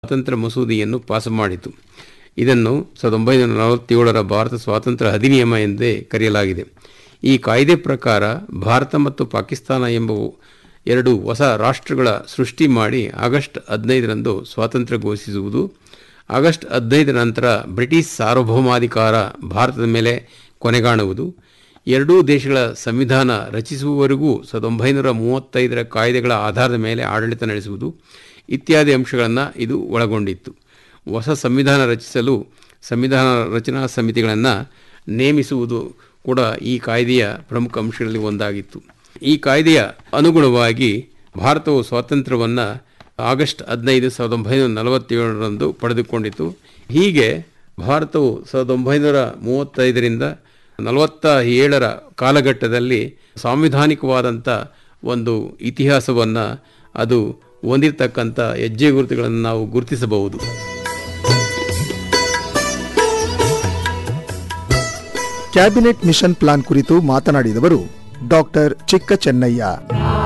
ಸ್ವಾತಂತ್ರ್ಯ ಮಸೂದೆಯನ್ನು ಪಾಸು ಮಾಡಿತು ಇದನ್ನು ಸಾವಿರದ ಒಂಬೈನೂರ ನಲವತ್ತೇಳರ ಭಾರತ ಸ್ವಾತಂತ್ರ್ಯ ಅಧಿನಿಯಮ ಎಂದೇ ಕರೆಯಲಾಗಿದೆ ಈ ಕಾಯ್ದೆ ಪ್ರಕಾರ ಭಾರತ ಮತ್ತು ಪಾಕಿಸ್ತಾನ ಎಂಬ ಎರಡು ಹೊಸ ರಾಷ್ಟ್ರಗಳ ಸೃಷ್ಟಿ ಮಾಡಿ ಆಗಸ್ಟ್ ಹದಿನೈದರಂದು ಸ್ವಾತಂತ್ರ್ಯ ಘೋಷಿಸುವುದು ಆಗಸ್ಟ್ ಹದಿನೈದರ ನಂತರ ಬ್ರಿಟಿಷ್ ಸಾರ್ವಭೌಮಾಧಿಕಾರ ಭಾರತದ ಮೇಲೆ ಕೊನೆಗಾಣುವುದು ಎರಡೂ ದೇಶಗಳ ಸಂವಿಧಾನ ರಚಿಸುವವರೆಗೂ ಸಾವಿರದ ಒಂಬೈನೂರ ಮೂವತ್ತೈದರ ಕಾಯ್ದೆಗಳ ಆಧಾರದ ಮೇಲೆ ಆಡಳಿತ ನಡೆಸುವುದು ಇತ್ಯಾದಿ ಅಂಶಗಳನ್ನು ಇದು ಒಳಗೊಂಡಿತ್ತು ಹೊಸ ಸಂವಿಧಾನ ರಚಿಸಲು ಸಂವಿಧಾನ ರಚನಾ ಸಮಿತಿಗಳನ್ನು ನೇಮಿಸುವುದು ಕೂಡ ಈ ಕಾಯ್ದೆಯ ಪ್ರಮುಖ ಅಂಶಗಳಲ್ಲಿ ಒಂದಾಗಿತ್ತು ಈ ಕಾಯ್ದೆಯ ಅನುಗುಣವಾಗಿ ಭಾರತವು ಸ್ವಾತಂತ್ರ್ಯವನ್ನು ಆಗಸ್ಟ್ ಹದಿನೈದು ಸಾವಿರದ ಒಂಬೈನೂರ ನಲವತ್ತೇಳರಂದು ಪಡೆದುಕೊಂಡಿತು ಹೀಗೆ ಭಾರತವು ಸಾವಿರದ ಒಂಬೈನೂರ ಮೂವತ್ತೈದರಿಂದ ನಲವತ್ತ ಏಳರ ಕಾಲಘಟ್ಟದಲ್ಲಿ ಸಾಂವಿಧಾನಿಕವಾದಂಥ ಒಂದು ಇತಿಹಾಸವನ್ನು ಅದು ಹೊಂದಿರತಕ್ಕಂಥ ಹೆಜ್ಜೆ ಗುರುತುಗಳನ್ನು ನಾವು ಗುರುತಿಸಬಹುದು ಕ್ಯಾಬಿನೆಟ್ ಮಿಷನ್ ಪ್ಲಾನ್ ಕುರಿತು ಮಾತನಾಡಿದವರು ಡಾಕ್ಟರ್ ಚಿಕ್ಕ ಚೆನ್ನಯ್ಯ